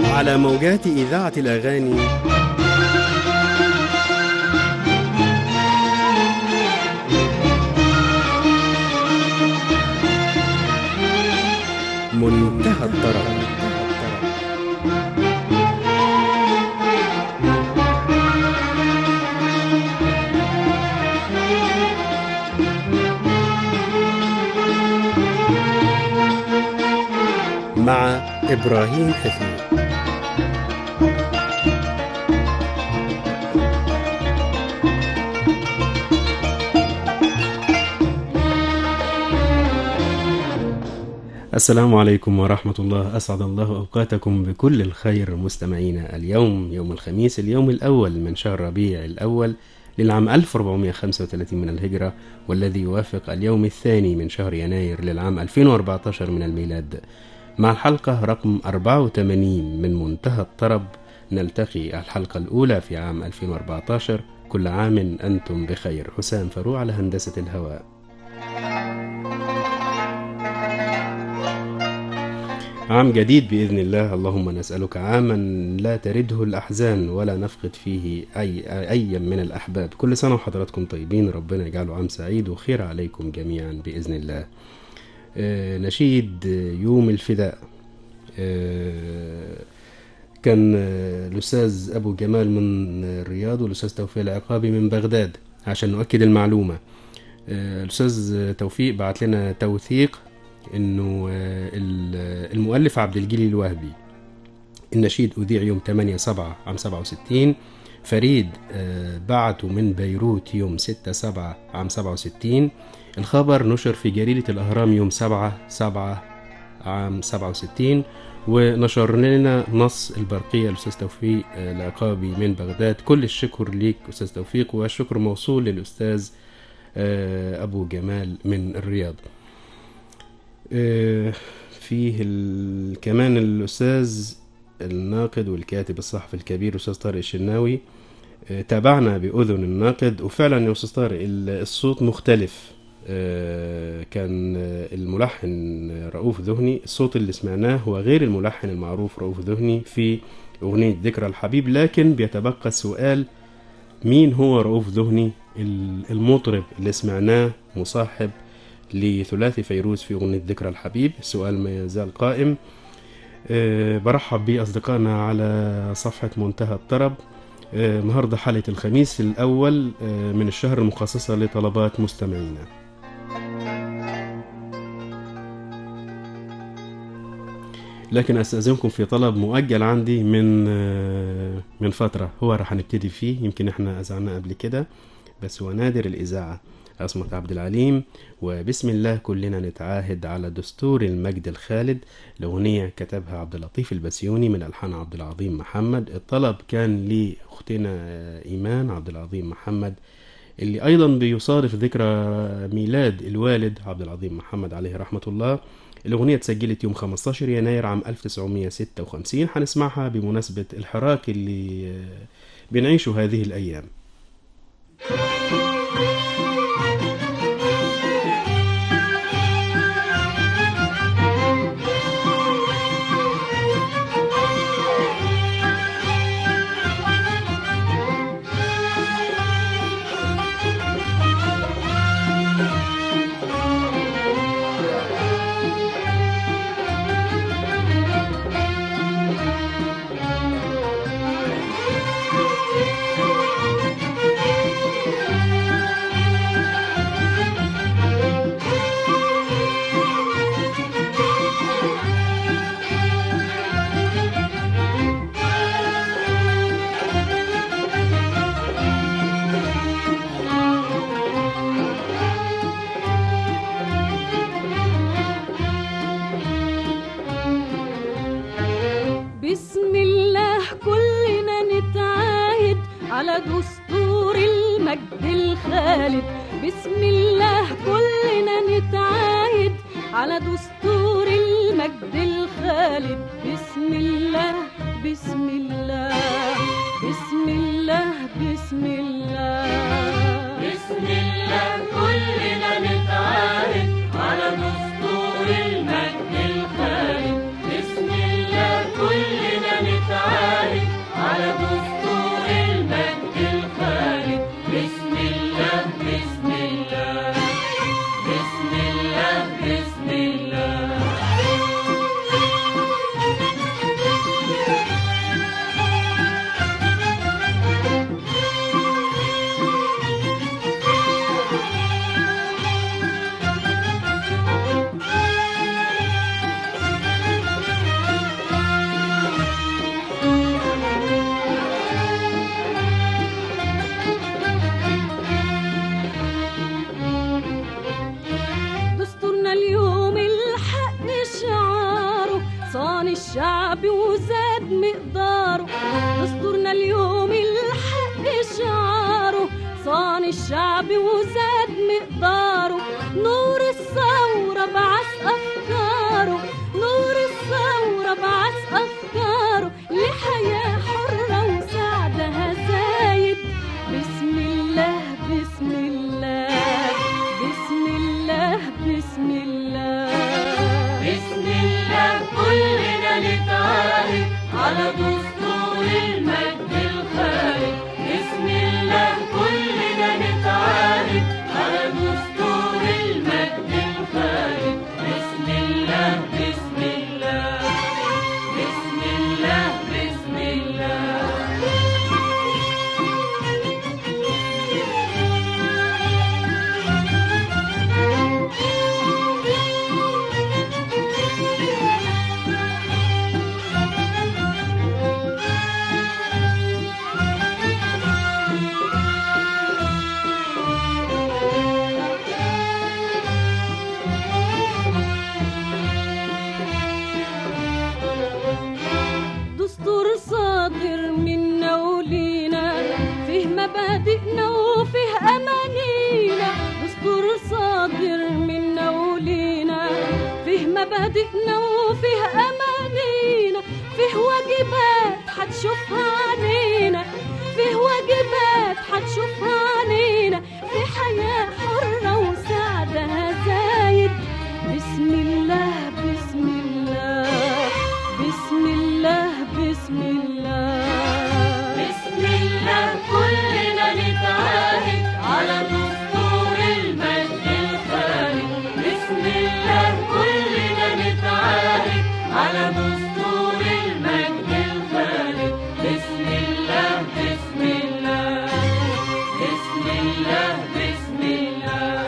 على موجات إذاعة الأغاني منتهى الطرب مع إبراهيم حفيظ السلام عليكم ورحمة الله أسعد الله أوقاتكم بكل الخير مستمعينا اليوم يوم الخميس اليوم الأول من شهر ربيع الأول للعام 1435 من الهجرة والذي يوافق اليوم الثاني من شهر يناير للعام 2014 من الميلاد مع الحلقة رقم 84 من منتهى الطرب نلتقي الحلقة الأولى في عام 2014 كل عام أنتم بخير حسام فاروق على هندسة الهواء عام جديد بإذن الله اللهم نسألك عاما لا ترده الأحزان ولا نفقد فيه أي أي من الأحباب كل سنة وحضراتكم طيبين ربنا يجعله عام سعيد وخير عليكم جميعا بإذن الله آه، نشيد يوم الفداء آه، كان آه، الأستاذ أبو جمال من الرياض والأستاذ توفيق العقابي من بغداد عشان نؤكد المعلومة آه، الأستاذ توفيق بعت لنا توثيق انه آه، ال- المؤلف عبد الجليل الوهبي النشيد اذيع يوم 8 7 عام 67 فريد آه، بعته من بيروت يوم 6 7 عام 67 الخبر نشر في جريدة الأهرام يوم 7 7 عام 67 ونشر لنا نص البرقية الأستاذ توفيق آه، العقابي من بغداد كل الشكر ليك أستاذ توفيق والشكر موصول للأستاذ آه، أبو جمال من الرياض آه، فيه ال... كمان الأستاذ الناقد والكاتب الصحفي الكبير أستاذ طارق الشناوي آه، تابعنا بأذن الناقد وفعلا يا أستاذ طارق ال- الصوت مختلف آه، كان آه، الملحن رؤوف ذهني الصوت اللي سمعناه هو غير الملحن المعروف رؤوف ذهني في أغنية ذكرى الحبيب لكن بيتبقى السؤال مين هو رؤوف ذهني ال- المطرب اللي سمعناه مصاحب لثلاثي فيروز في أغنية ذكرى الحبيب السؤال ما يزال قائم أه برحب بأصدقائنا على صفحة منتهى الطرب أه النهاردة حلقة الخميس الأول أه من الشهر المخصصة لطلبات مستمعينا لكن استاذنكم في طلب مؤجل عندي من آه، من فتره هو راح نبتدي فيه يمكن احنا اذعنا قبل كده بس هو نادر الاذاعه عصمت عبد العليم وبسم الله كلنا نتعاهد على دستور المجد الخالد الأغنية كتبها عبد اللطيف البسيوني من ألحان عبد العظيم محمد الطلب كان لأختنا إيمان عبد العظيم محمد اللي أيضا بيصادف ذكرى ميلاد الوالد عبد العظيم محمد عليه رحمة الله الأغنية اتسجلت يوم 15 يناير عام 1956 هنسمعها بمناسبة الحراك اللي آه، بنعيشه هذه الأيام بسم الله كلنا نتعاهد على دستور المجد الخالد بسم الله كلنا نتعاهد على دستور المجد الخالد بسم الله بسم الله بسم الله بسم الله بسم الله كلنا نتعاهد على دستور المجد الخالد بسم الله كلنا نتعاهد الشعب وزاد مقداره دستورنا اليوم الحق شعاره صان الشعب وزاد مقداره نور الثورة بعث أفكاره نور الثورة بعث أفكاره لحياة حرة وسعدها زايد بسم الله بسم الله بسم الله بسم الله بسم الله كلنا نتعاهد على دستور المجد الخالد بسم الله كلنا نتعاهد على دستور المجد الخالد بسم الله بسم الله بسم الله بسم الله دستور صادر منا ولينا فيه مبادئنا وفيه أمانينا دستور صادر منا ولينا فيه مبادئنا وفيه أمانينا فيه واجبات حتشوفها علينا فيه واجبات حتشوفها علينا في حياة حرة وسعدها زايد بسم الله بسم الله بسم الله بسم الله بسم الله كلنا نتعاهد على دستور المجد الخالد بسم الله كلنا نتعاهد على دستور المجد الخالد بسم الله بسم الله بسم الله بسم الله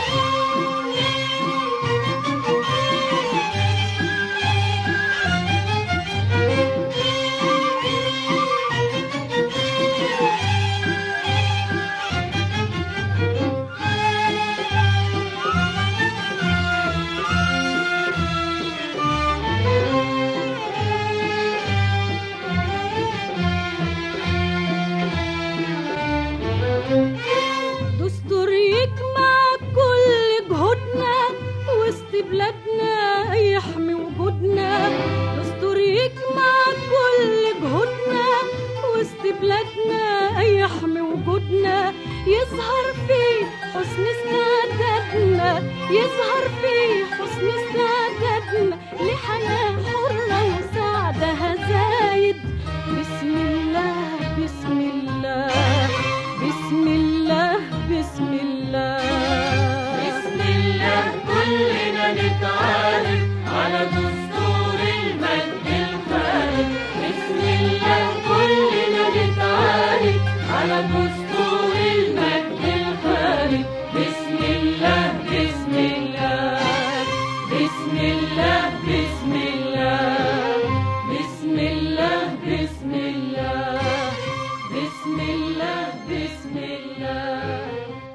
دستور يجمع كل جهودنا وسط بلادنا يحمي وجودنا دستور يجمع كل جهودنا وسط بلادنا يحمي وجودنا يظهر فيه حسن استعدادنا يظهر فيه حسن استعدادنا لحياة حرة وسعدها زايد بسم الله بسم الله بسم الله بسم الله بسم الله كلنا نتعاهد على دستور المجد الخالد بسم الله كلنا نتعاهد على دستور المجد الخالد بسم الله بسم الله بسم الله بسم الله بسم الله بسم الله بسم الله بسم الله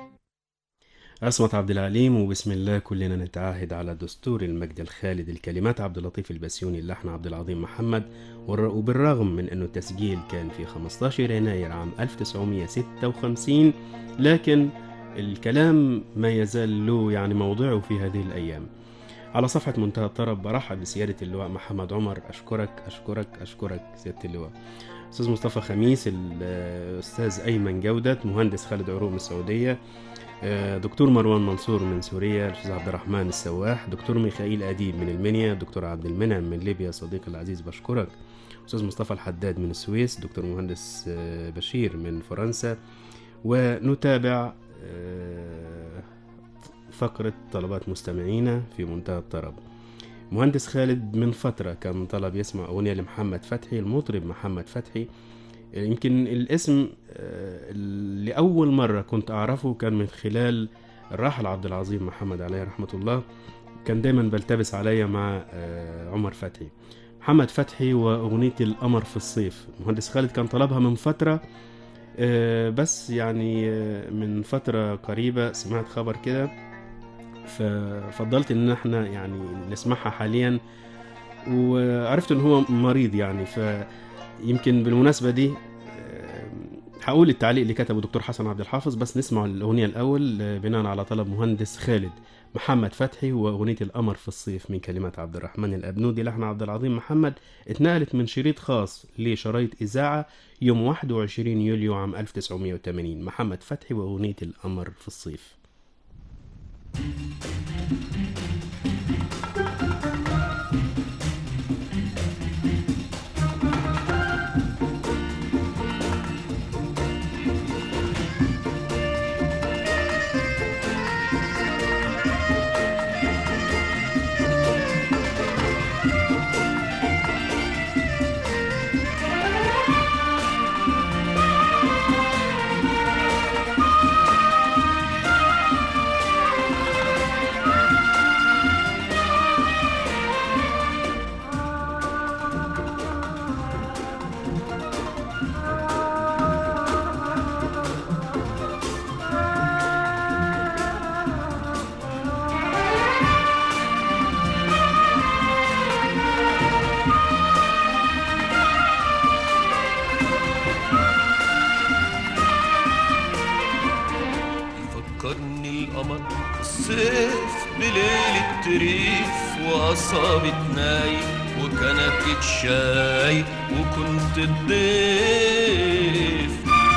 عصمت عبد العليم وبسم الله كلنا نتعاهد على دستور المجد الخالد الكلمات عبد اللطيف البسيوني اللحن عبد العظيم محمد والر- وبالرغم من أنه التسجيل كان في 15 يناير عام 1956 لكن الكلام ما يزال له يعني موضعه في هذه الأيام على صفحة منتهى الطرب برحب بسيادة اللواء محمد عمر أشكرك أشكرك أشكرك سيادة اللواء أستاذ مصطفى خميس الأستاذ أيمن جودة مهندس خالد عروق من السعودية آه، دكتور مروان منصور من سوريا الاستاذ عبد الرحمن السواح دكتور ميخائيل اديب من المنيا دكتور عبد المنعم من ليبيا صديقي العزيز بشكرك استاذ مصطفى الحداد من السويس دكتور مهندس آه، بشير من فرنسا ونتابع آه، فقرة طلبات مستمعينا في منتهى الطرب مهندس خالد من فترة كان طلب يسمع أغنية لمحمد فتحي المطرب محمد فتحي يمكن الاسم آه، لأول مرة كنت أعرفه كان من خلال الراحل عبد العظيم محمد عليه رحمة الله كان دايما بلتبس عليا مع آه، عمر فتحي محمد فتحي وأغنية القمر في الصيف المهندس خالد كان طلبها من فترة آه، بس يعني آه، من فترة قريبة سمعت خبر كده ففضلت ان احنا يعني نسمعها حاليا وعرفت ان هو مريض يعني فيمكن بالمناسبه دي آه، هقول التعليق اللي كتبه دكتور حسن عبد الحافظ بس نسمع الاغنيه الاول آه، بناء على طلب مهندس خالد محمد فتحي واغنيه القمر في الصيف من كلمات عبد الرحمن الابنودي لحن عبد العظيم محمد اتنقلت من شريط خاص لشرايط اذاعه يوم 21 يوليو عام 1980 محمد فتحي واغنيه القمر في الصيف يفكرني القمر في الصيف بليلة تريف وأصابت نايم وكنكة شاي وكنت الضيف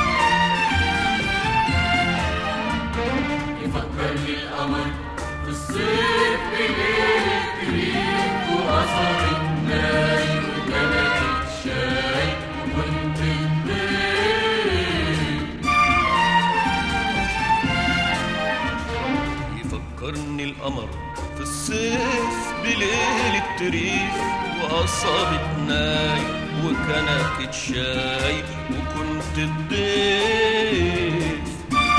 يفكرني القمر في الصيف بليلة تريد وقصر الناي وكنكة شاي وكنت الضيف يفكرني القمر في الصيف بليلة تريف وأصابت ناي وكنكة شاي وكنت الضيف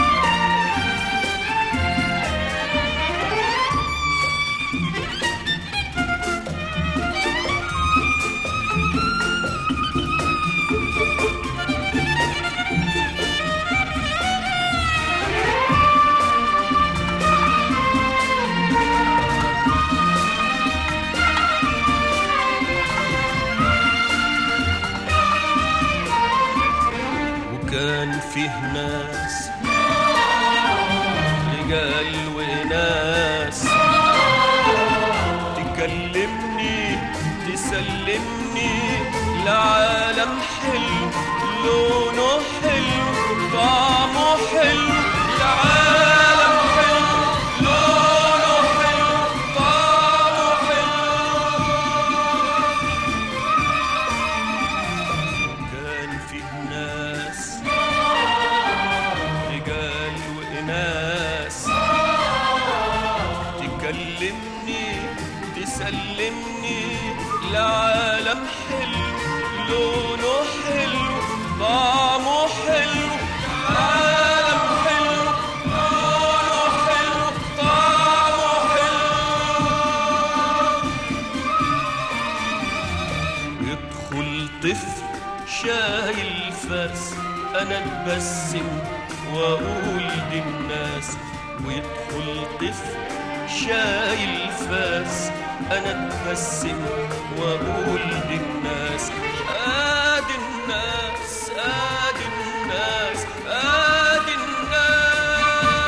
وكان فيه ناس رجال وناس تكلمني تسلمني لعالم حلو لونه حلو طعمه حلو لعالم حلو لونه حلو طعمه حلو كان فيه ناس رجال وإناس تكلمني تسلمني لعالم حلو لونه حلو طعمه حلو عالم حلو لونه حلو طعمه حلو يدخل طفل شايل فاس انا اتبسم واقول للناس ويدخل طفل شايل فاس انا اتبسم واقول للناس ادي الناس ادي الناس ادي الناس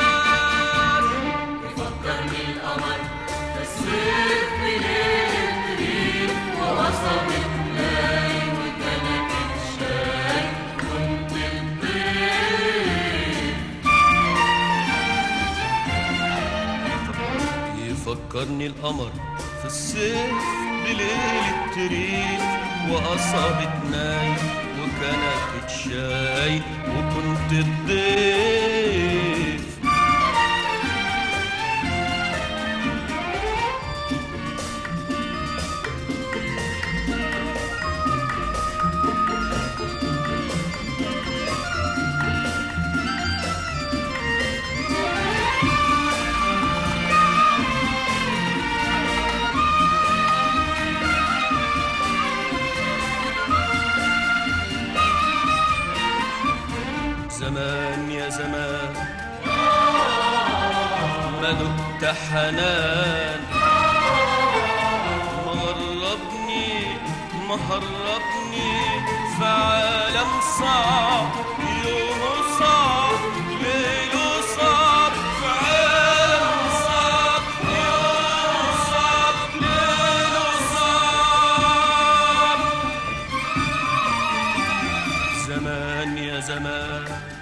يفكرني القمر في الصيف بليلة تريد وقصر الناي وكنكة شاي كنت الضيف يفكرني القمر في الصيف بليلة تريف وأصابت ناي وكنكة شاي وكنت الضيف زمان يا زمان ما دقت حنان مغربني مهربني في عالم صعب يومه صعب ليله صعب في عالم صعب يومه صعب ليله صعب زمان يا زمان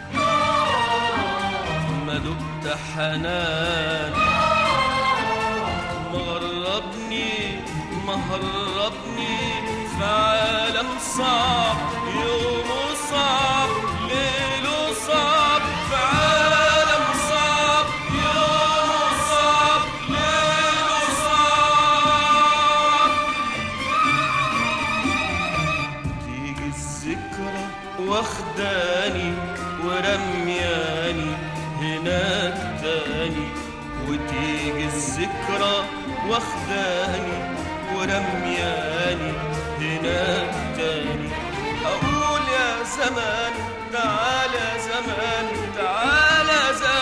ما دقت حنان مغربني مهربني في عالم صعب يومه صعب ليله صعب في عالم صعب يومه صعب ليله صعب تيجي الذكرى واخداني ورمياني هناك تاني وتيجي الذكرى واخداني ورمياني هناك تاني أقول يا زمان تعالى زمان تعالى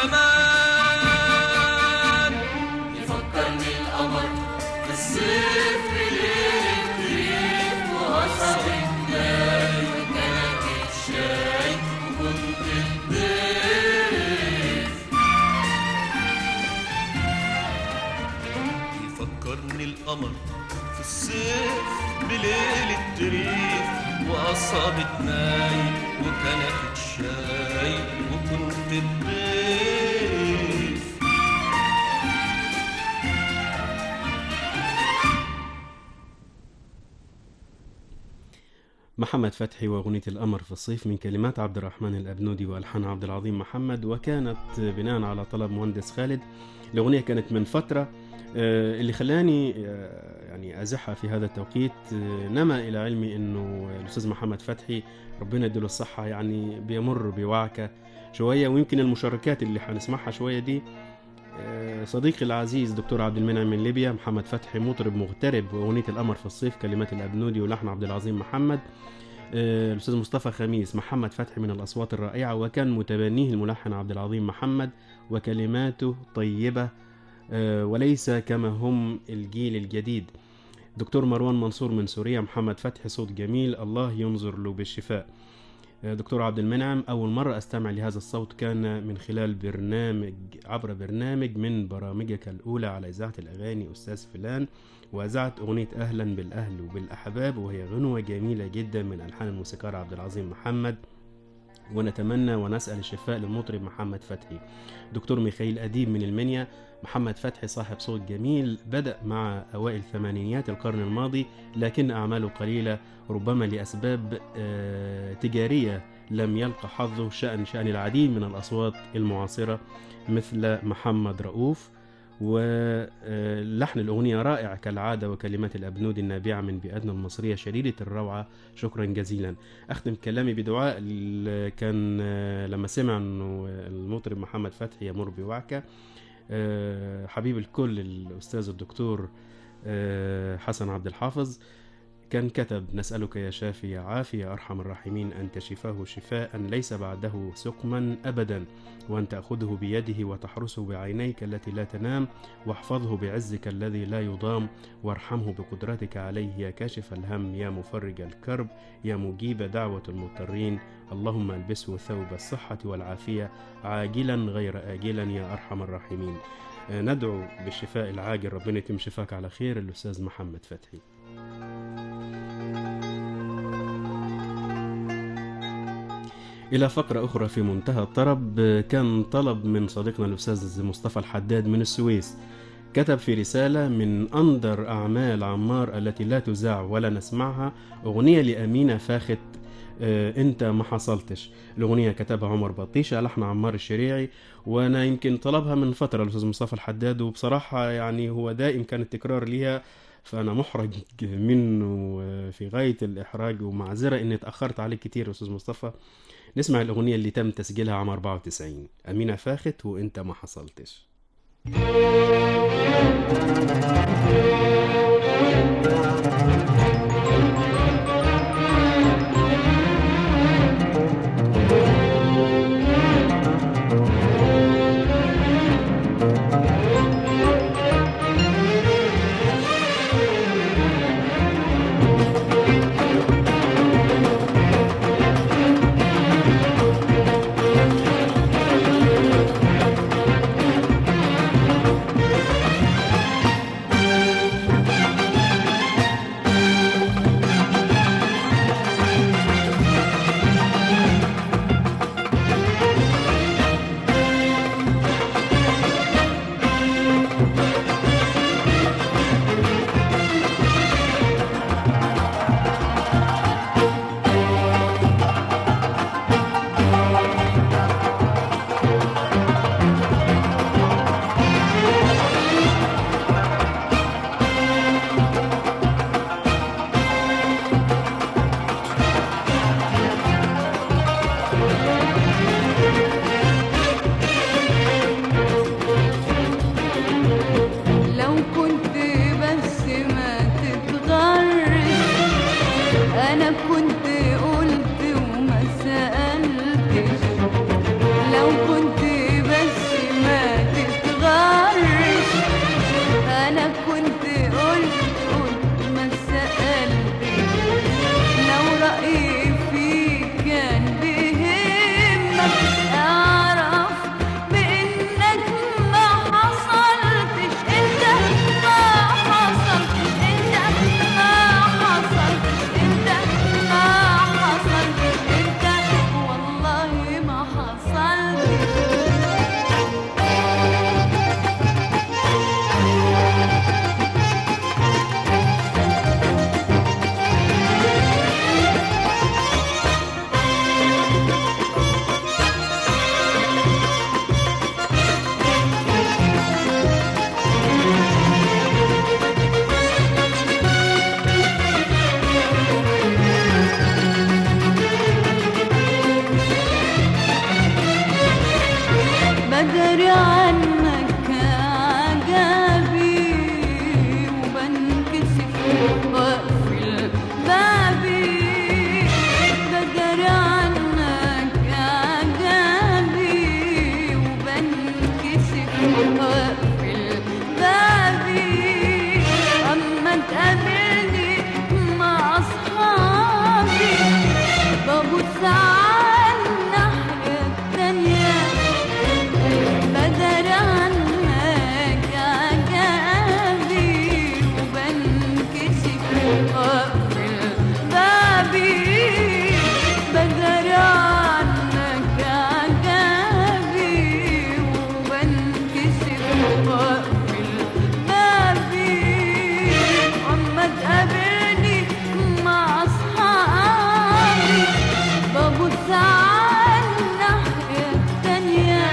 زمان يفكرني القمر في الصيف بليل الريف وقصرت ناي وكانت الشاي وكنت الضيف يفكرني القمر في الصيف بليل التريف وأصابت ناي وكنكة شاي وكنت الضيف محمد فتحي وأغنية القمر في الصيف من كلمات عبد الرحمن الأبنودي وألحان عبد العظيم محمد وكانت بناء على طلب مهندس خالد الأغنية كانت من فترة آه، اللي خلاني آه، يعني أزحها في هذا التوقيت آه، نما إلى علمي أنه الأستاذ محمد فتحي ربنا يديله الصحة يعني بيمر بوعكة شوية ويمكن المشاركات اللي هنسمعها شوية دي آه، صديقي العزيز دكتور عبد المنعم من ليبيا محمد فتحي مطرب مغترب واغنيه القمر في الصيف كلمات الابنودي ولحن عبد العظيم محمد آه، الاستاذ مصطفى خميس محمد فتحي من الاصوات الرائعه وكان متبنيه الملحن عبد العظيم محمد وكلماته طيبه آه، وليس كما هم الجيل الجديد دكتور مروان منصور من سوريا محمد فتحي صوت جميل الله ينظر له بالشفاء دكتور عبد المنعم أول مرة أستمع لهذا الصوت كان من خلال برنامج عبر برنامج من برامجك الأولى على إذاعة الأغاني أستاذ فلان وأذعت أغنية أهلا بالأهل وبالأحباب وهي غنوة جميلة جدا من ألحان الموسيقار عبد العظيم محمد ونتمنى ونسأل الشفاء للمطرب محمد فتحي دكتور ميخائيل أديب من المنيا محمد فتحي صاحب صوت جميل بدأ مع أوائل ثمانينيات القرن الماضي لكن أعماله قليلة ربما لأسباب آه، تجارية لم يلقى حظه شأن شأن العديد من الأصوات المعاصرة مثل محمد رؤوف ولحن الأغنية رائع كالعادة وكلمات الأبنود النابعة من بيئتنا المصرية شديدة الروعة شكرا جزيلا أختم كلامي بدعاء ال- كان آه، لما سمع أنه المطرب محمد فتحي يمر بوعكة آه، حبيب الكل الأستاذ الدكتور آه، حسن عبد الحافظ كان كتب نسألك يا شافي يا عافي يا أرحم الراحمين أن تشفاه شفاء ليس بعده سقما أبدا وأن تأخذه بيده وتحرسه بعينيك التي لا تنام واحفظه بعزك الذي لا يضام وارحمه بقدرتك عليه يا كاشف الهم يا مفرج الكرب يا مجيب دعوة المضطرين اللهم البسه ثوب الصحة والعافية عاجلا غير آجلا يا أرحم الراحمين آه، ندعو بالشفاء العاجل ربنا يتم شفاك على خير الأستاذ محمد فتحي إلى فقرة أخرى في منتهى الطرب كان طلب من صديقنا الأستاذ مصطفى الحداد من السويس كتب في رسالة من أندر أعمال عمار التي لا تذاع ولا نسمعها أغنية لأمينة فاخت آه، أنت ما حصلتش الأغنية كتبها عمر بطيشة لحن عمار الشريعي وأنا يمكن طلبها من فترة الأستاذ مصطفى الحداد وبصراحة يعني هو دائم كان التكرار ليها فأنا محرج منه آه، في غاية الإحراج ومعذرة إني اتأخرت عليك كتير يا أستاذ مصطفى نسمع الأغنية اللي تم تسجيلها عام 94 أمينة فاخت وأنت ما حصلتش ببص على الناحية التانية بدر عنك عجبي وبنكشف واقفل بابي بدر عنك عجبي وبنكشف واقفل بابي عما تقابلني مع اصحابي ببص على الناحية التانية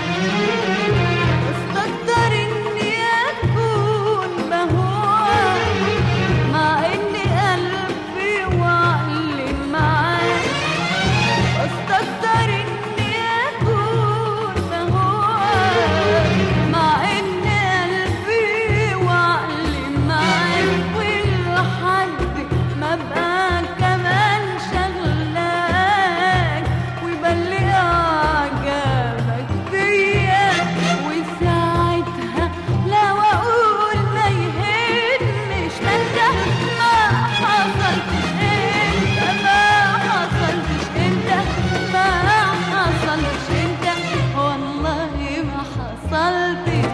استكتر اني اكون بهواك مع اني قلبي وعقلي معاك استكتر اني اكون بهواك مع ان قلبي وعقلي معاك ولحد ما ابقى كمان شغلاك ويبلي اعجابك بيا وساعتها لو اقول ما يهمش ما انت ما حصلتش انت ما حصلتش انت ما حصلتش انت والله ما حصلتش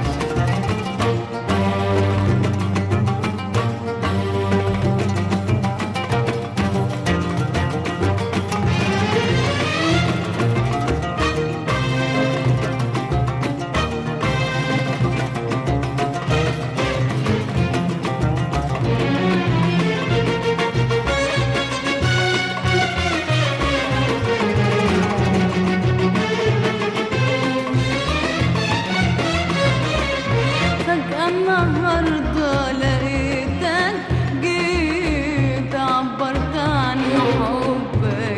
فجأة النهاردة لقيتك جيت عبرت عن حبك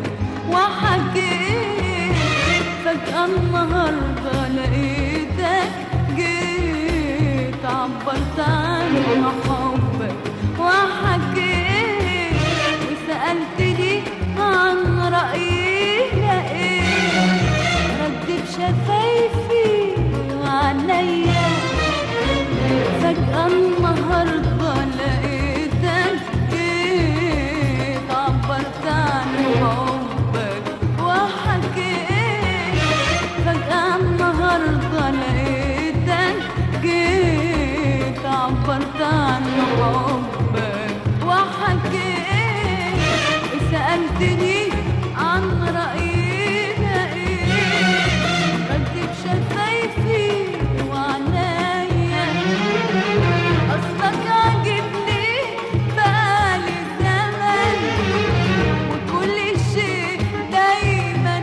وحكيت فجأة النهاردة لقيتك جيت عبرت عن حبك وحكيت وسألتني عن رأيي لقيت رد بشفايفي وعينيا فجأة النهاردة لقيتك جيت عبرت عن حبك وحكيت فجأة النهاردة لقيتك جيت عبرت عن حبك وحكيت سألتني عن رأيي لقيت رد بشفايفي وعنايا أصلك عجبني بقالي زمن وكل شيء دايما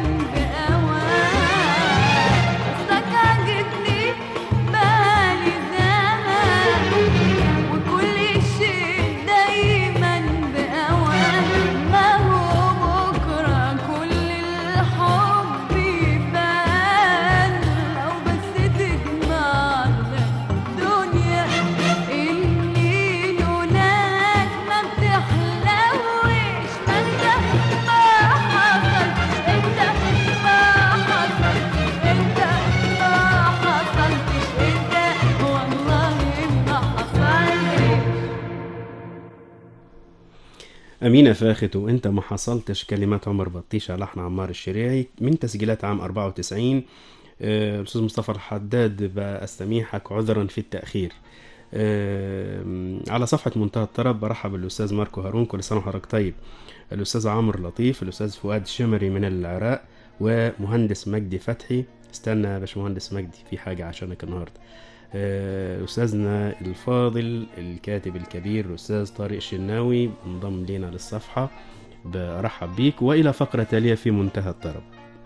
بأوان أصلك عجبني بقالي زمن وكل شيء دايما بأوان ما هو بكرة كل الحب يبان لو بس تجمعنا الدنيا إني لولاك ما بتحلوش ما انت ما حصلتش انت ما حصلتش انت ما حصلتش انت والله ما حصلتش أمينة فاخت وأنت ما حصلتش كلمات عمر بطيشة لحن عمار الشريعي من تسجيلات عام 94 آه، الأستاذ مصطفى الحداد بأستميحك عذرا في التأخير آه، على صفحة منتهى الطرب برحب بالأستاذ ماركو هارون كل سنة وحضرتك طيب الأستاذ عمرو لطيف الأستاذ فؤاد الشمري من العراق ومهندس مجدي فتحي استنى يا باشمهندس مجدي في حاجة عشانك النهاردة آه، أستاذنا الفاضل الكاتب الكبير الأستاذ طارق الشناوي انضم لنا للصفحة برحب بيك وإلى فقرة تالية في منتهى الطرب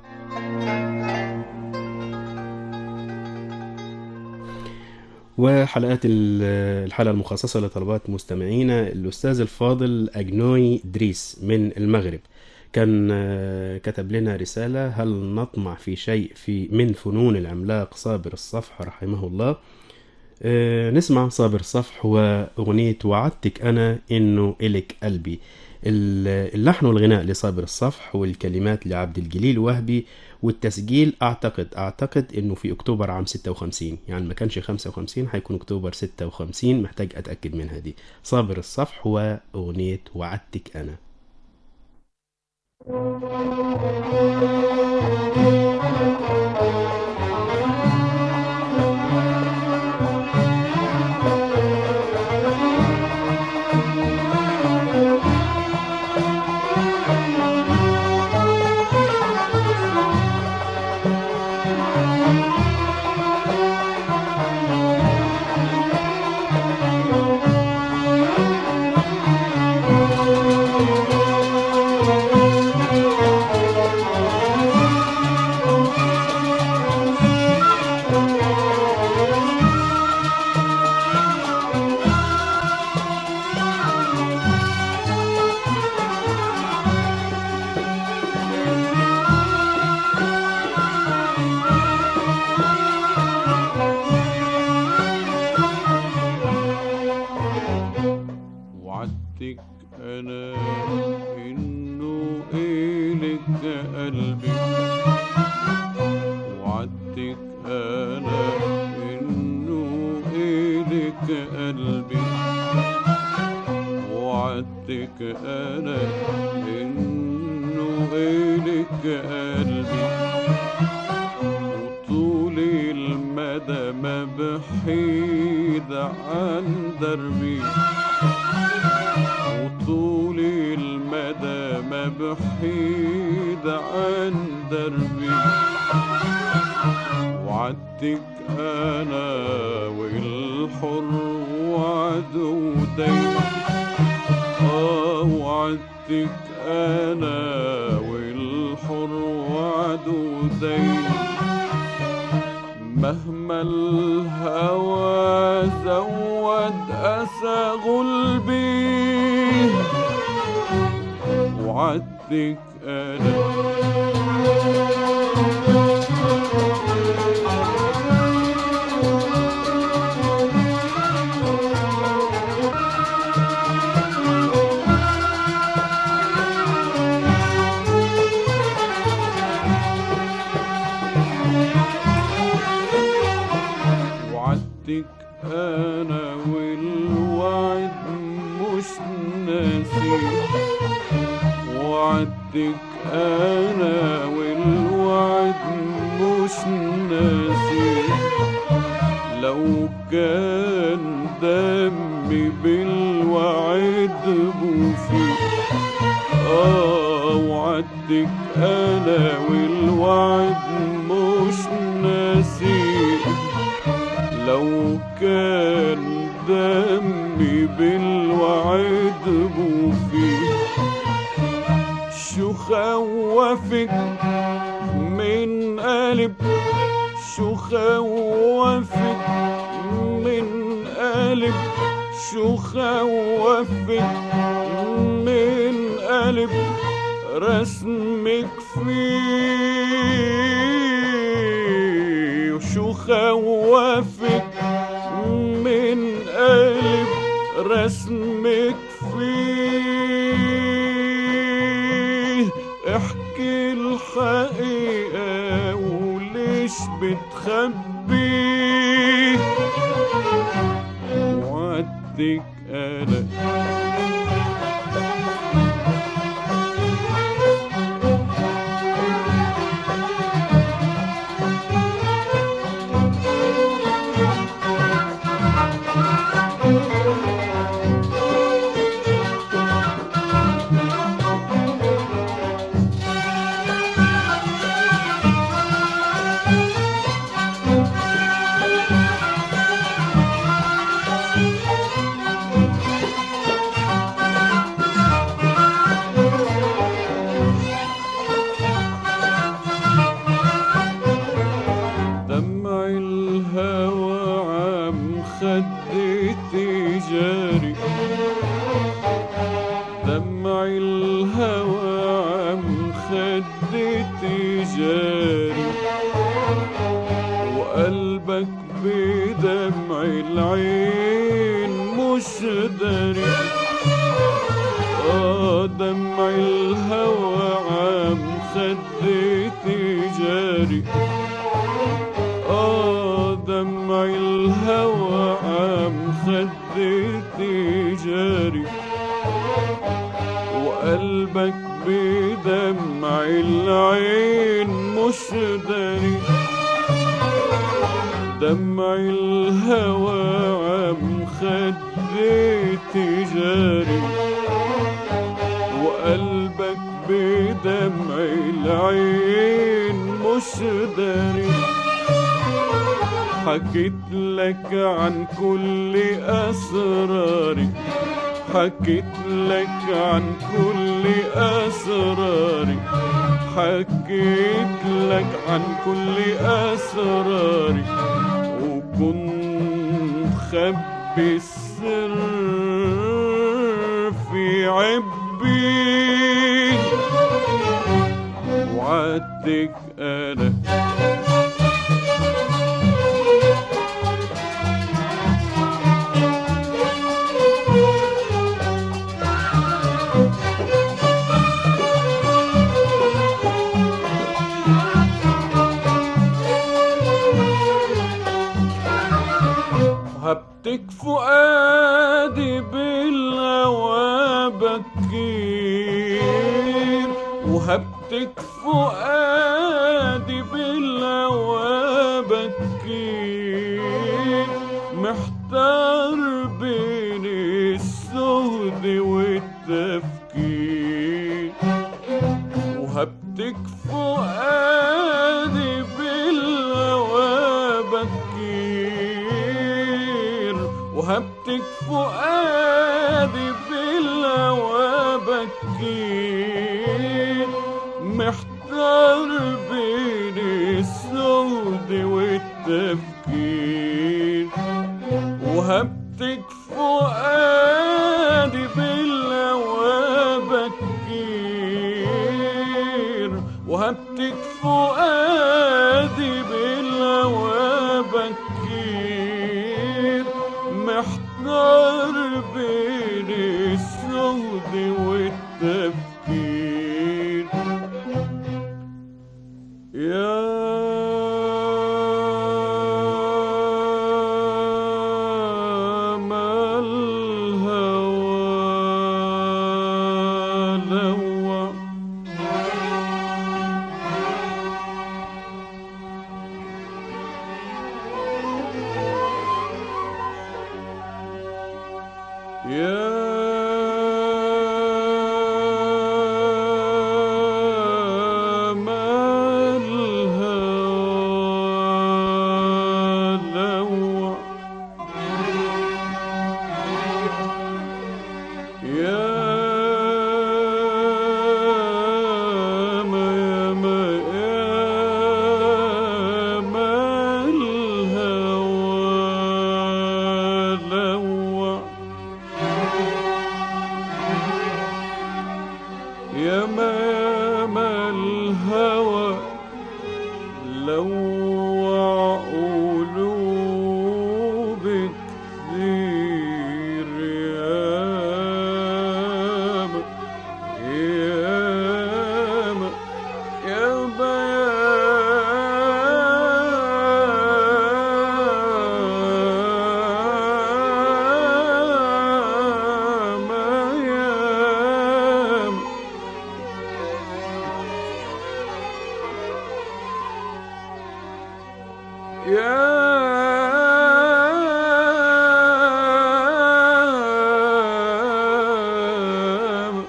وحلقات ال- الحلقة المخصصة لطلبات مستمعينا الأستاذ الفاضل أجنوي دريس من المغرب كان آه، كتب لنا رسالة هل نطمع في شيء في من فنون العملاق صابر الصفح رحمه الله آه، نسمع صابر صفح وأغنية وعدتك أنا إنه إلك قلبي ال- اللحن والغناء لصابر الصفح والكلمات لعبد الجليل وهبي والتسجيل أعتقد أعتقد إنه في أكتوبر عام 56 يعني ما كانش 55 هيكون أكتوبر 56 محتاج أتأكد منها دي صابر الصفح وأغنية وعدتك أنا وعدتك انا انه الك قلبي وعدتك انا انه الك قلبي وعدتك انا انه الك قلبي وطول المدى ما بحيد عن دربي وطول المدى ما بحيد عن دربي وعدتك انا والحر وعدو دايما اه وعدتك انا والحر وعدو دايما مهما الهوى زود أسى غلبي وعدتك أنا وعدتك انا والوعد مش ناسي وعدتك انا والوعد مش ناسي لو كان دمي بالوعد بوفي اه وعدتك انا والوعد مش ناسي لو كان دمي بالوعد بوفي شو خوفك من قلب شو خوفك من قلب شو خوفك من قلب رسمك فيه وشو خوفك من قلب رسمك فيه احكي الحقيقة وليش بتخبيه وعدتك انا دمع الهوى عم خدتي جاري دمع الهوى عم خدتي جاري وقلبك بدمع العين مش داري آه دمع الهوى عم خدتي جاري آه دمع الهوى عم خدتي جاري وقلبك بدمع العين مش داري دمع الهوى عم خديتي جاري وقلبك بدمع العين مش داري حكيت لك عن كل أسراري حكيت لك عن كل أسراري حكيت لك عن كل أسراري وكنت خبي السر في عبي وعدتك أنا هبتك فؤادي بالهوى بكير وهبتك فؤادي بالهوى بكير محتار بين السهد والتفكير وهبتك فؤادي بالهوى بكير وهبتك فؤادي بالهوى بكير محتار بين السود والتفكير وهبتك فؤادي بالهوى بكير وهبتك فؤادي بالهوى بكير محتار بين السود والتفكير يا ما الهوى لوى يا ما الهوى لوى يا ما يا ما يا ما الهوى لوى يا ما ما الهوى لوع قلوب كتير ياما ياما ياما ياما ياما يا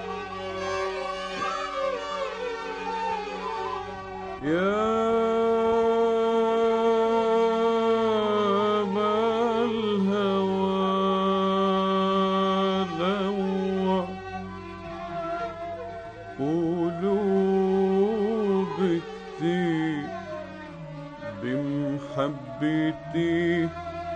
يا ما الهوى لوع قلوب كتير بمحبتي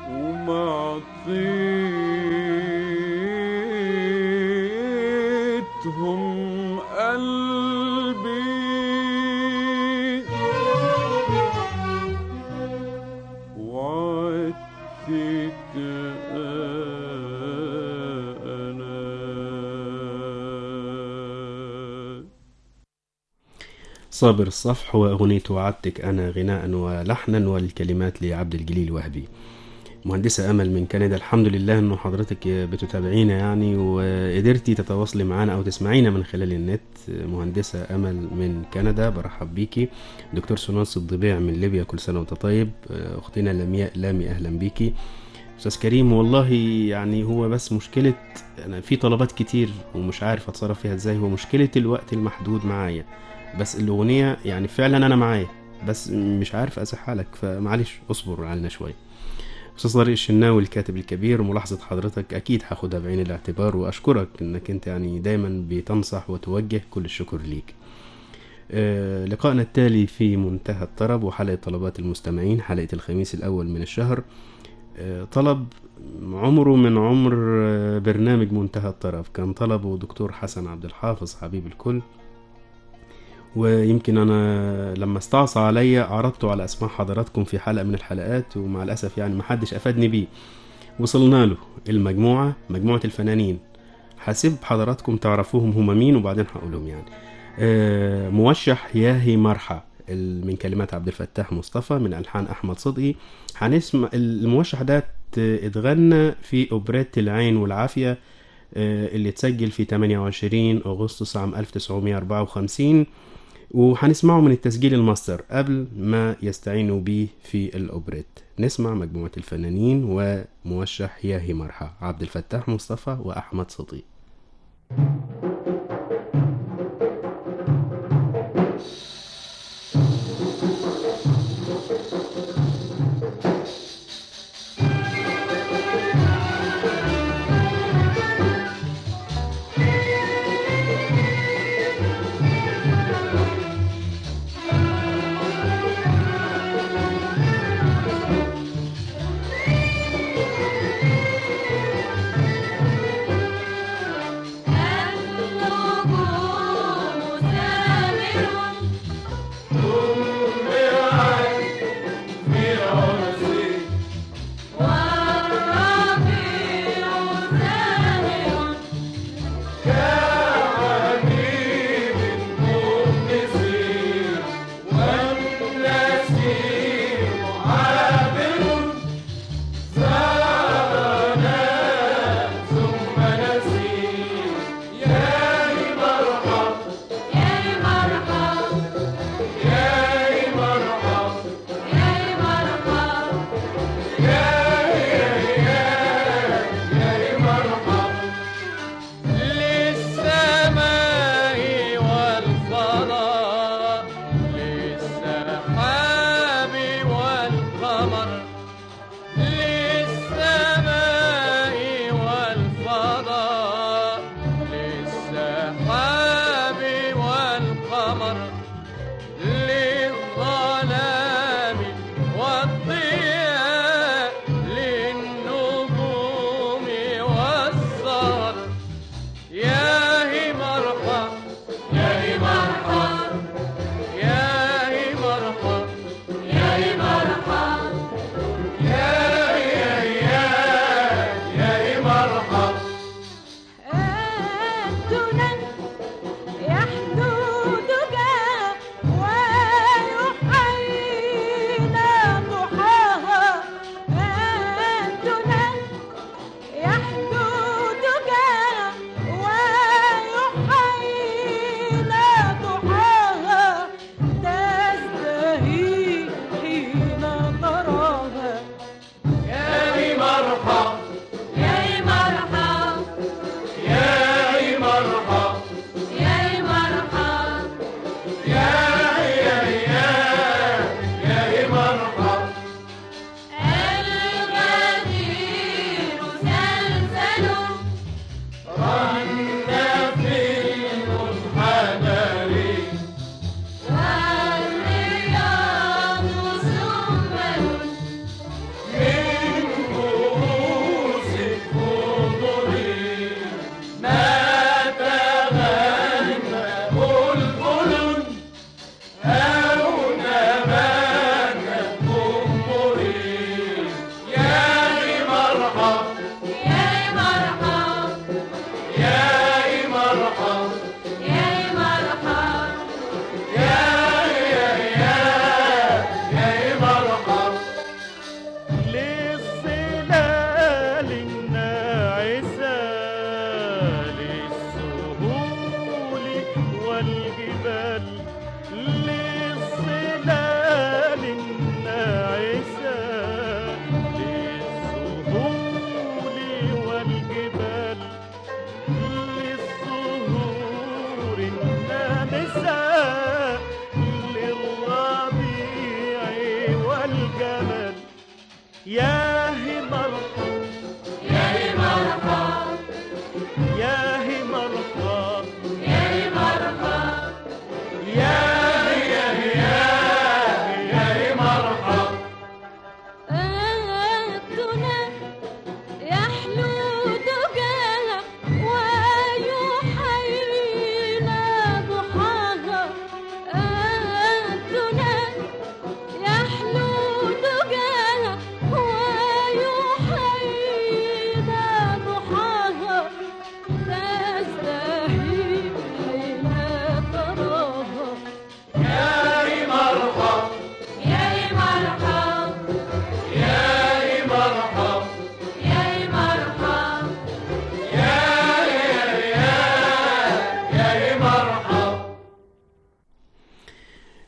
ومعطيتهم قلبي وعدتك أنا صابر الصفح وأغنية وعدتك أنا غناء ولحنا والكلمات لعبد الجليل وهبي مهندسة أمل من كندا الحمد لله إنه حضرتك بتتابعينا يعني وقدرتي تتواصلي معنا أو تسمعينا من خلال النت مهندسة أمل من كندا برحب بيكي دكتور سوناس الضبيع من ليبيا كل سنة وأنت طيب أختنا لمياء لامي أهلا بيكي أستاذ كريم والله يعني هو بس مشكلة أنا في طلبات كتير ومش عارف أتصرف فيها إزاي هو مشكلة الوقت المحدود معايا بس الأغنية يعني فعلا أنا معايا بس مش عارف أزحها لك فمعلش اصبر علينا شوية استاذ طارق الشناوي الكاتب الكبير ملاحظة حضرتك اكيد هاخدها بعين الاعتبار واشكرك انك انت يعني دايما بتنصح وتوجه كل الشكر ليك آه، لقائنا التالي في منتهى الطرب وحلقة طلبات المستمعين حلقة الخميس الأول من الشهر آه، طلب عمره من عمر آه، برنامج منتهى الطرب كان طلبه دكتور حسن عبد الحافظ حبيب الكل ويمكن انا لما استعصى عليا عرضته على اسماء حضراتكم في حلقه من الحلقات ومع الاسف يعني محدش افادني بيه وصلنا له المجموعه مجموعه الفنانين حاسب حضراتكم تعرفوهم هم مين وبعدين هقولهم يعني آه، موشح ياهي مرحى ال- من كلمات عبد الفتاح مصطفى من الحان احمد صدقي هنسمع الموشح ده ت- اتغنى في اوبريت العين والعافيه آه، اللي اتسجل في 28 اغسطس عام 1954 وهنسمعه من التسجيل الماستر قبل ما يستعينوا بيه في الأوبريت نسمع مجموعة الفنانين وموشح ياهي مرحى عبد الفتاح مصطفى وأحمد صديق النجوم سامر والربيع سامر يا مرحب يا مرحب للسماء والفضاء للسحاب والقمر للسماء والفضاء للسحاب والقمر للظلام والضياء للنجوم والسهر يا هي مرحب يا هي مرحب يا هي مرحب يا مرحب يا يا يا يا هي مرحب أنتنا يحدودك ويحيينا ضحاها أنتنا يحدودك ويحيينا ضحاها تزدهي حين تراها يا هي مرحب يا مرحب يا هي مرحب يا مرحب يا يا يا يا هي مرحب الغدير سلسل رن في المنحدر والرياض سمل من كؤوس الخضر ما تغنى بلبل أو نبات قنبر يا مرحب يا مرحب يا مرحب يا مرحب يا يا يا يا مرحب للصيف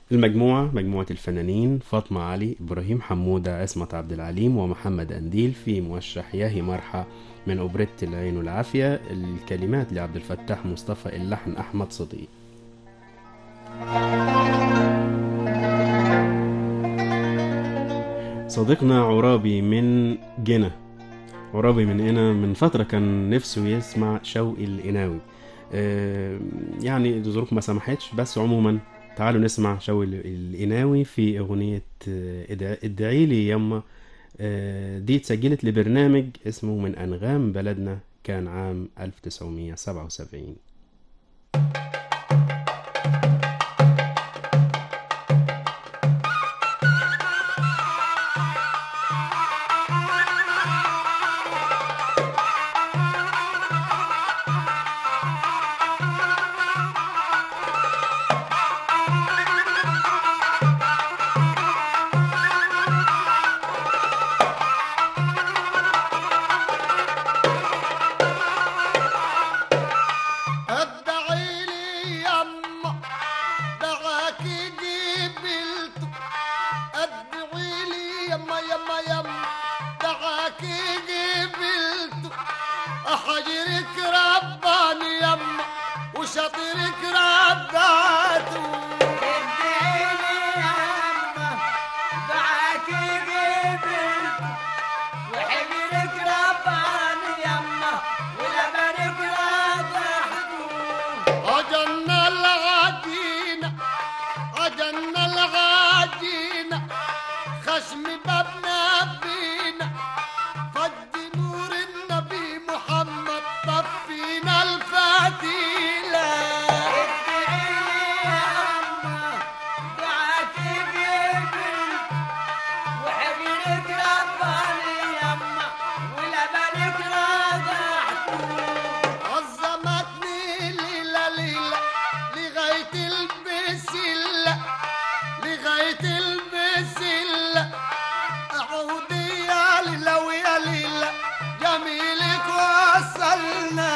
المجموعة مجموعة الفنانين فاطمة علي إبراهيم حمودة عصمت عبد العليم ومحمد أنديل في موشح ياهي مرحى من أوبريت العين والعافية الكلمات لعبد الفتاح مصطفى اللحن أحمد صديق صديقنا عرابي من جنة عرابي من هنا من فترة كان نفسه يسمع شوقي القناوي آه، يعني الظروف ما سمحتش بس عموما تعالوا نسمع شوقي القناوي في أغنية آه، ادع- ادعي لي يما آه، دي اتسجلت لبرنامج اسمه من أنغام بلدنا كان عام 1977 ادعي لي يما دعاك قبلته ادعي لي يما يما يما دعاك قبلته احجرك رباني يما وشطرك رداته عجلنا العجينة عجلنا العجينة خشم بابنا بينا فد نور النبي محمد طفينا الفتيلة عظمتني ليلة ليلة لغاية البسلة لغاية البسلة أعود يا ليلة ويا ليلة جميلك وصلنا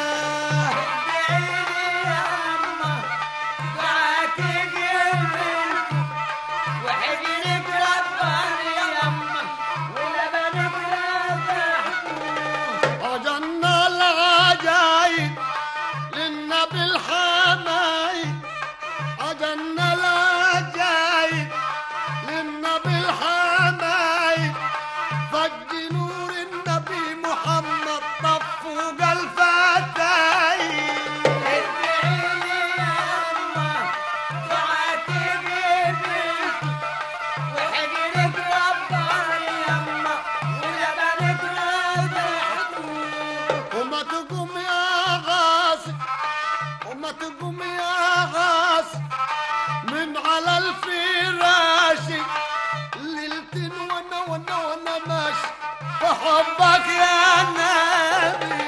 عجلنا العجايب للنبي الحمايب عجلنا العجايب للنبي الحمايب فج نور النبي محمد طف فوق الفتايب وما تقوم يا غاصب وما تقوم يا غاصب من على الفراش ليلتين وانا وانا وانا ماشي بحبك يا نبي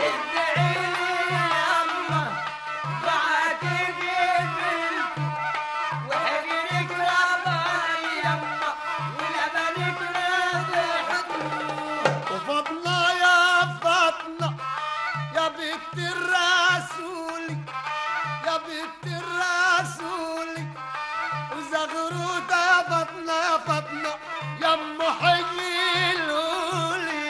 وفضنا يا فاطمة يا بنت الرسول يا بنت الرسول وزغروطة فاطمة يا فاطمة يا ام حليلولي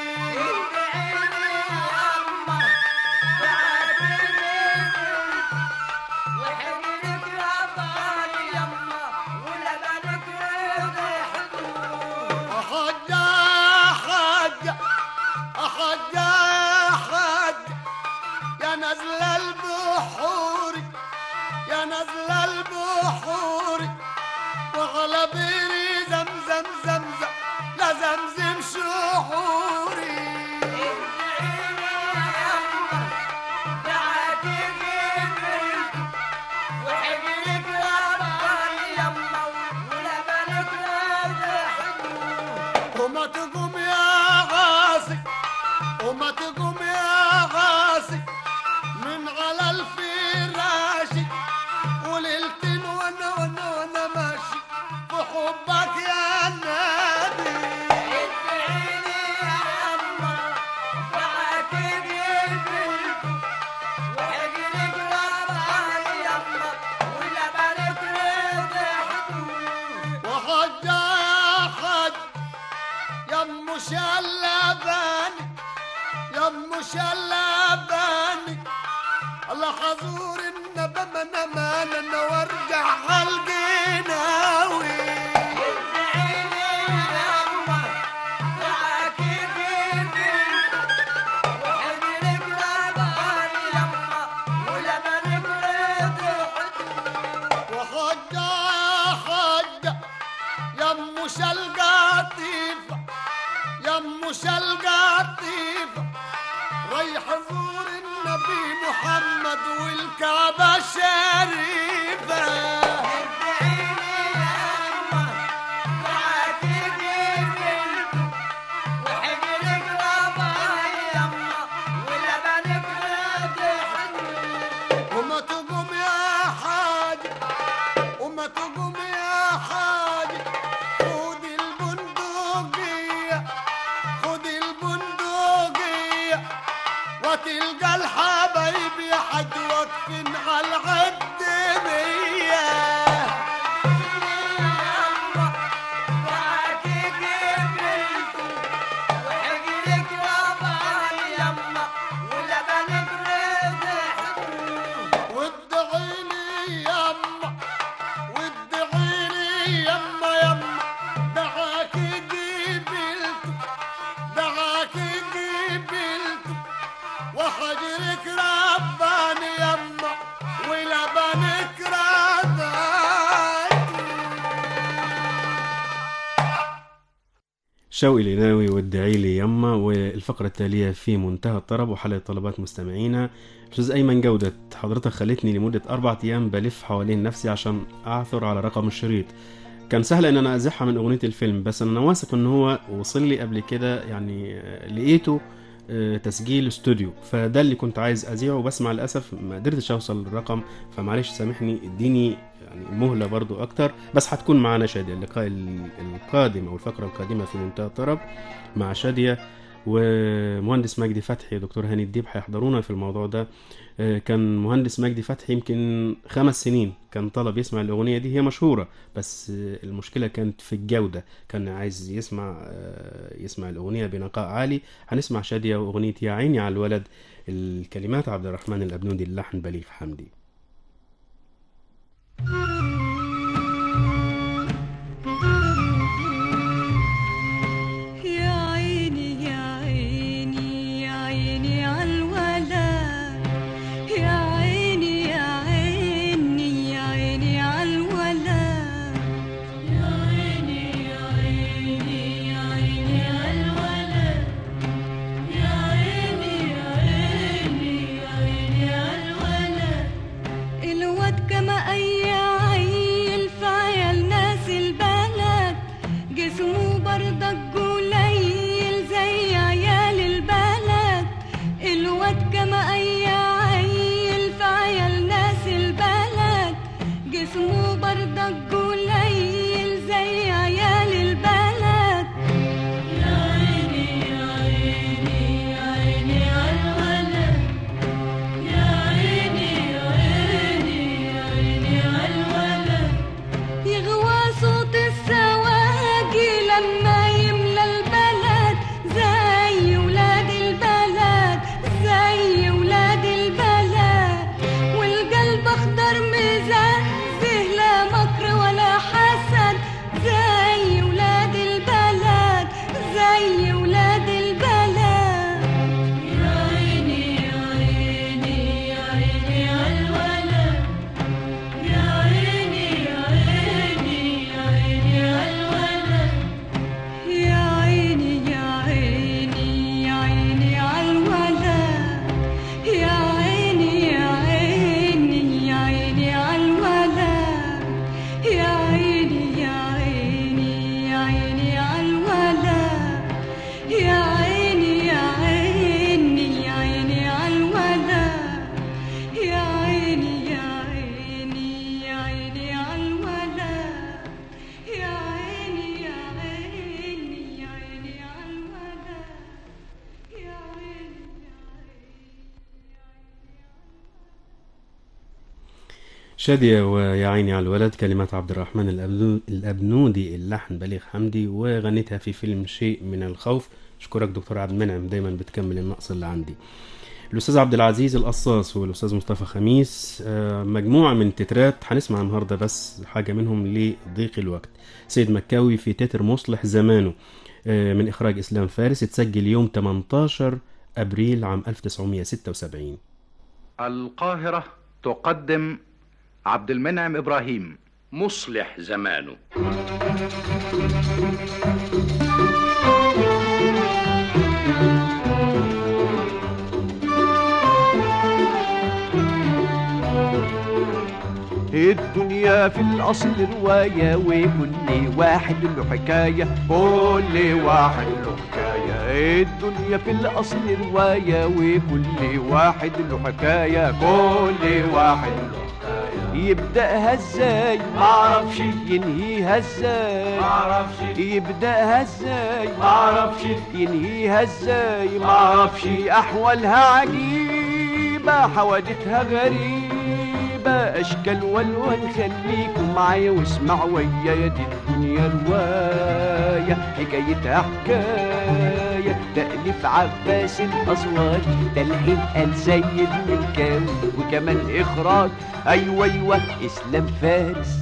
حجة حجة حجة حجة يا نزل البحور يا نزل البحور وعلى بيري زمزم زمزم لا زمزم شحوري وما تقوم يا غاصب وما تقوم يا غاصب من على الفراش وليلتين وانا وانا وانا ماشي في حبك يا نبي ازور النبى من امانا وارجع حلقيناوي وحجة حجة يم شلقاطيفة يم شلقاطيفة رايح ازور النبي محمد والكعبة الشريفة وما تقوم يا حاج وما تقوم يا حاج خد البندقية خد البندقية وتلقى الحبايب يا حاج واقفين على العدمية وادعيلي يما وادعيلي يما يما دعاك قبلت دعاك قبلت وحجرك رباني يما ولبنك رداني شوقي الإناوي وادعي لي يما والفقرة التالية في منتهى الطرب وحلقة طلبات مستمعينا أستاذ أيمن جودة حضرتك خلتني لمدة أربع أيام بلف حوالين نفسي عشان أعثر على رقم الشريط كان سهل ان انا ازحها من اغنيه الفيلم بس انا واثق ان هو وصل لي قبل كده يعني آه، لقيته آه، تسجيل استوديو فده اللي كنت عايز اذيعه بس مع الاسف ما قدرتش اوصل للرقم فمعلش سامحني اديني يعني مهله برضو اكتر بس هتكون معانا شاديه اللقاء ال- القادم او الفقره القادمه في منتهى الطرب مع شاديه ومهندس مجدي فتحي دكتور هاني الديب هيحضرونا في الموضوع ده آه، كان مهندس مجدي فتحي يمكن خمس سنين كان طلب يسمع الأغنية دي هي مشهورة بس آه، المشكلة كانت في الجودة كان عايز يسمع آه، يسمع الأغنية بنقاء عالي هنسمع شادية وأغنية يا عيني على الولد الكلمات عبد الرحمن الأبنودي اللحن بليغ حمدي يا عيني يا عيني يا عيني عالولد يا عيني يا عيني يا عيني عالولد يا عيني يا عيني يا عيني عالولد يا عيني يا عيني يا عيني عالولد الواد كما اي عيل في عيال ناس البلد جسمه برضك قليل زي عيال البلد الواد كما اي عيل في عيال ناس البلد جسمه برضك قليل زي عيال البلد يا عيني يا عيني يا عيني عالولد يا عيني يا عيني يا عيني عالولد يغوى صوت السواقي لما يملى البلد زي ولاد البلد زي ولاد البلد والقلب اخضر مزهزه لا مكر ولا حسد زي ولاد البلد زي ولاد البلد يا عيني يا عيني يا عيني عالولد يا عيني يا عيني يا عيني عالولد يا عيني يا عيني يا عيني عالولد يا عيني يا عيني يا عيني عالولد يا عيني يا عيني يا عيني عالولد يا عيني يا عيني يا عيني عالولد يا عيني يا عيني يا عيني عالولد يا عيني يا عيني يا عيني عالولد يا عيني شادية ويا عيني على الولد كلمات عبد الرحمن الأبنو- الأبنودي اللحن بليغ حمدي وغنيتها في فيلم شيء من الخوف أشكرك دكتور عبد المنعم دايما بتكمل النقص اللي عندي الاستاذ عبد العزيز القصاص والاستاذ مصطفى خميس آه، مجموعه من تترات هنسمع النهارده بس حاجه منهم لضيق الوقت سيد مكاوي في تتر مصلح زمانه آه، من اخراج اسلام فارس اتسجل يوم 18 ابريل عام 1976 القاهرة تقدم عبد المنعم إبراهيم مصلح زمانه الدنيا في الأصل رواية وكل واحد له حكاية كل واحد له حكاية الدنيا في الأصل رواية وكل واحد له حكاية كل واحد له حكاية يبدأها ازاي معرفش ينهيها ازاي معرفش يبدأها ازاي معرفش ينهيها ازاي معرفش أحوالها عجيبة حوادثها غريبة اشكال والوان خليكم معايا واسمع ويايا دي الدنيا روايه حكايتها حكايه تاليف عباس الاسوار تلحين ال سيد مكاوي وكمان اخراج ايوه ايوه اسلام فارس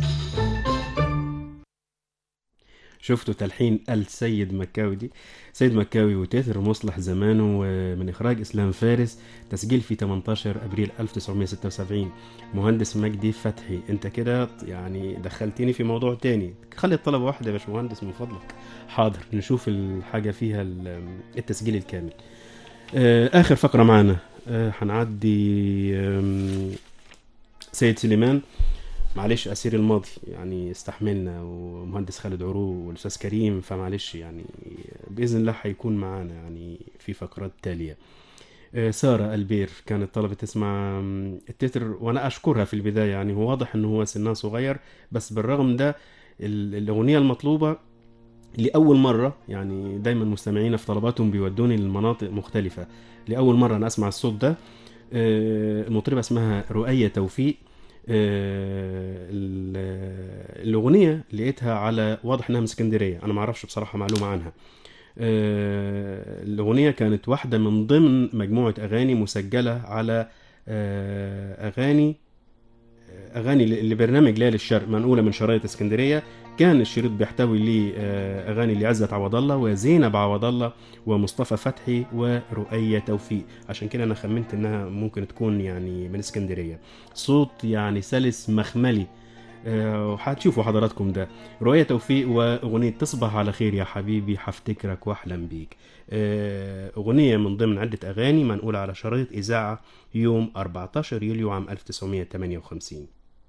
شفتوا تلحين السيد مكاوي دي سيد مكاوي وتتر مصلح زمانه من إخراج إسلام فارس تسجيل في 18 أبريل 1976 مهندس مجدي فتحي أنت كده يعني دخلتني في موضوع تاني خلي الطلبة واحدة يا باشمهندس من فضلك حاضر نشوف الحاجة فيها ال- التسجيل الكامل آه، آخر فقرة معانا آه، هنعدي آم، سيد سليمان معلش اسير الماضي يعني استحملنا ومهندس خالد عرو والاستاذ كريم فمعلش يعني باذن الله هيكون معانا يعني في فقرات تاليه آه، ساره البير كانت طلبت تسمع آم، التتر وانا اشكرها في البدايه يعني هو واضح ان هو سنها صغير بس بالرغم ده ال- الاغنيه المطلوبه لاول مره يعني دايما مستمعينا في طلباتهم بيودوني لمناطق مختلفه لاول مره انا اسمع الصوت ده آه، المطربه اسمها رؤية توفيق آه، ال- الأغنية لقيتها على واضح إنها من اسكندرية أنا معرفش بصراحة معلومة عنها آه، الأغنية كانت واحدة من ضمن مجموعة أغاني مسجلة على آه، أغاني أغاني ل- لبرنامج ليالي الشرق منقولة من شرايط اسكندرية كان الشريط بيحتوي لي آه، أغاني لعزت عوض الله وزينب عوض الله ومصطفى فتحي ورؤية توفيق عشان كده أنا خمنت إنها ممكن تكون يعني من اسكندرية صوت يعني سلس مخملي آه، وهتشوفوا حضراتكم ده رؤية توفيق وأغنية تصبح على خير يا حبيبي حفتكرك وأحلم بيك آه، أغنية من ضمن عدة أغاني منقولة على شريط إذاعة يوم 14 يوليو عام 1958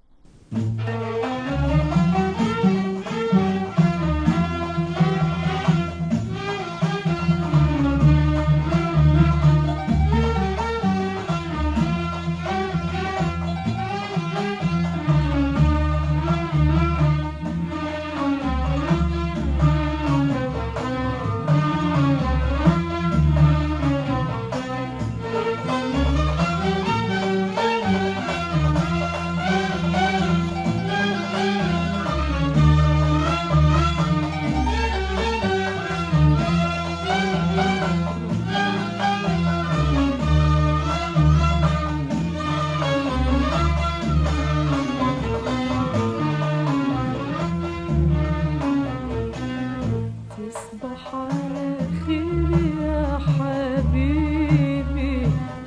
تصبح على خير يا حبيبي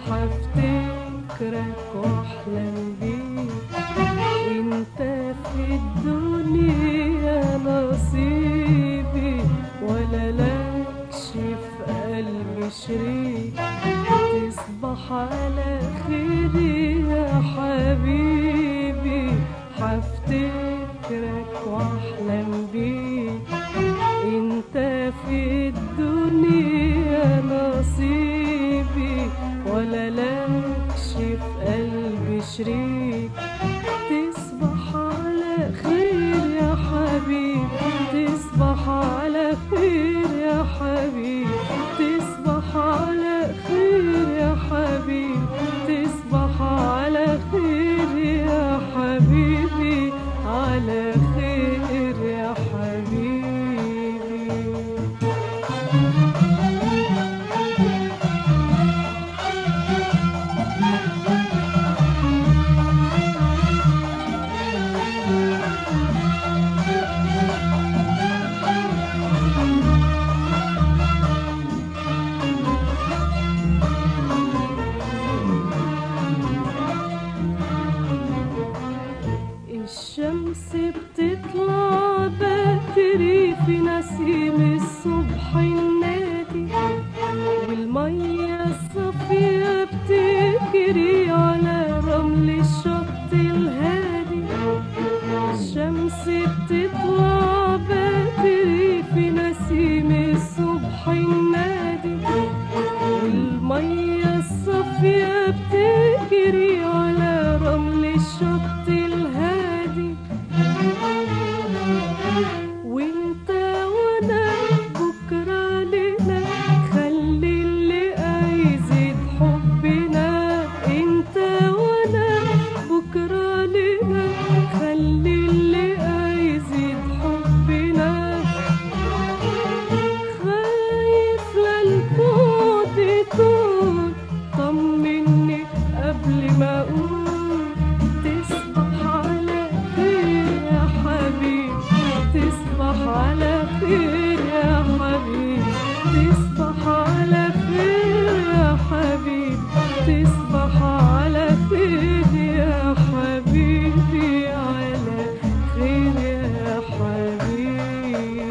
حفتكرك واحلم بيك انت في الدنيا نصيبي ولا لكش في قلبي شريك تصبح على خير يا حبيبي حفتكرك واحلم بيك انت في الدنيا نصيبي ولا لكش في قلبي شريك تصبح على خير يا حبيبي تصبح على خير يا حبيبي تصبح على خير يا حبيبي تصبح على خير يا حبيبي على خير يا حبيبي الشمس بتطلع بدري في نسيم الصبح النادي والمية الصافية بتجري على رمل الشط الهادي الشمس بتطلع بدري في نسيم الصبح النادي والمية الصافية بتجري على رمل الشط الهادي وانت وانا بكرة لنا خلي اللي يزيد حبنا انت وانا بكرة لنا خلي اللي يزيد حبنا خايف للبعد طول طمني قبل ما اقول تصبح على خير يا حبيبي تصبح على خير يا حبيبي تصبح على خير يا حبيبي تصبح على خير يا حبيبي على خير يا حبيبي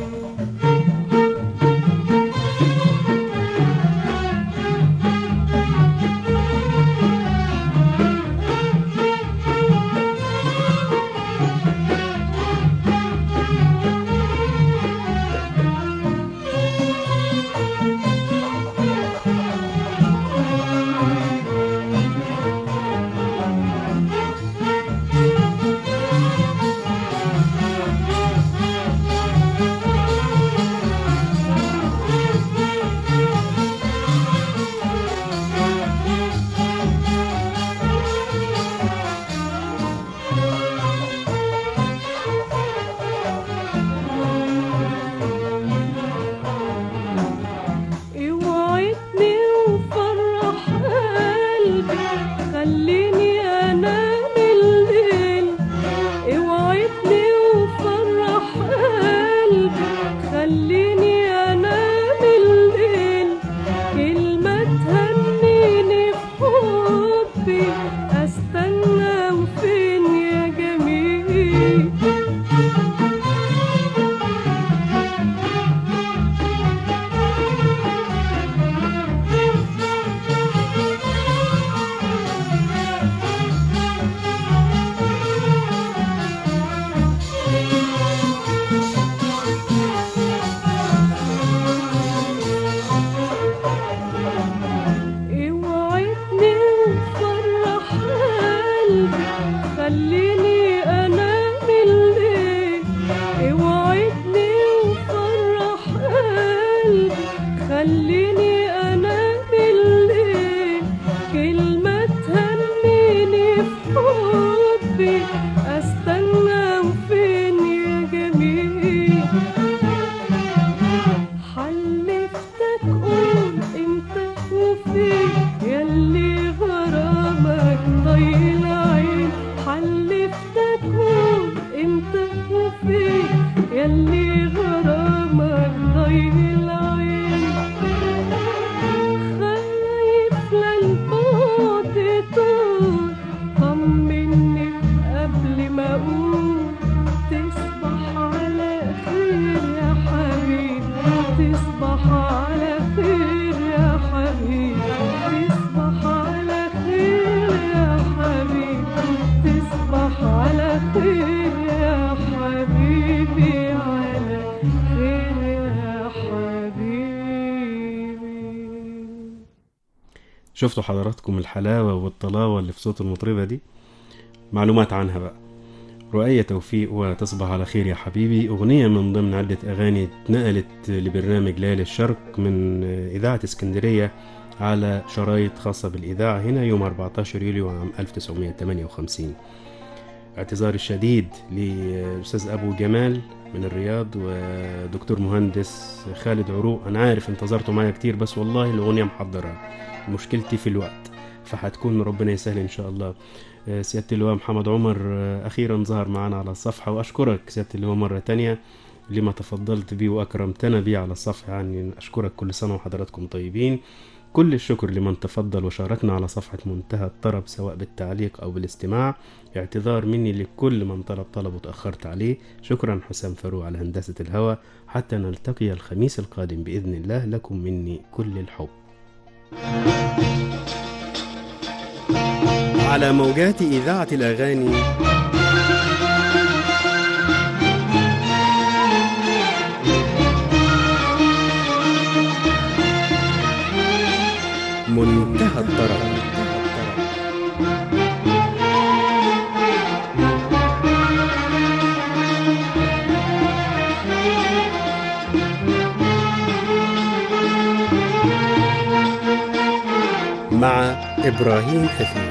اوعدني وفرح قلبي خليني انام الليل اوعدني وفرح قلبي خليني انام الليل كلمة تهنيني في حبي استنى وفين يا جميل اوعدني وفرح قلبي خليني انام الليل اوعدني وفرح قلبي خليني انام الليل كلمة تهنيني في حبي استنى وفين يا جميل حلفتك قول انت وفين ياللي غرامك ضيل عين حلفتك قول انت وفين ياللي غرامك ضيل عين خايف للبعد طول طمني قبل ما اقول تصبح على خير يا حبيبي تصبح على خير يا حبيبي تصبح على خير يا حبيبي تصبح على خير يا حبيبي على خير يا حبيبي شفتوا حضراتكم الحلاوة والطلاوة اللي في صوت المطربة دي معلومات عنها بقى رؤية توفيق وتصبح على خير يا حبيبي أغنية من ضمن عدة أغاني اتنقلت لبرنامج ليالي الشرق من إذاعة اسكندرية على شرايط خاصة بالإذاعة هنا يوم 14 يوليو عام 1958 اعتذاري الشديد لأستاذ أبو جمال من الرياض ودكتور مهندس خالد عروق أنا عارف انتظرتوا معايا كتير بس والله الأغنية محضرة مشكلتي في الوقت فهتكون ربنا يسهل إن شاء الله آه، سيادة اللواء محمد عمر آه، أخيرا ظهر معنا على الصفحة وأشكرك سيادة اللواء مرة تانية لما تفضلت بيه وأكرمتنا بيه على الصفحة يعني أشكرك كل سنة وحضراتكم طيبين كل الشكر لمن تفضل وشاركنا على صفحة منتهى الطرب سواء بالتعليق أو بالاستماع اعتذار مني لكل من طلب طلب وتأخرت عليه شكرا حسام فاروق على هندسة الهوى حتى نلتقي الخميس القادم بإذن الله لكم مني كل الحب على موجات إذاعة الأغاني منتهى الطرب مع إبراهيم حفيظ